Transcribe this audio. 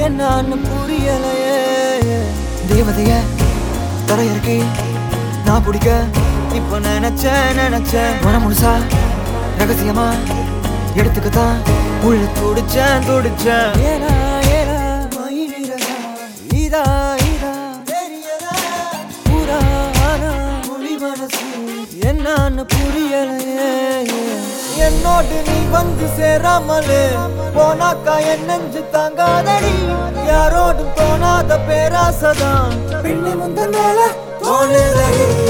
என்னன்னு புரியலையே தேவதைய தரையிறக்கி நான் பிடிக்க இப்ப நினைச்சேன் நினைச்சேன் மனம் முழுசா ரகசியமா எடுத்துக்கத்தான் உள்ள துடிச்சேன் துடிச்சேன் ஏலா ஏலா மயிலிறகா இதா இதா தெரியதா புறா ஆனா புலி மனசு என்னன்னு புரியலையே என்னோடு நீ வந்து சேராமலே போனாக்கா என் நெஞ்சு தாங்காதடி யாரோடும் தோணாத பேராசதான் பெண்ணு முந்த மேல தோணுதடி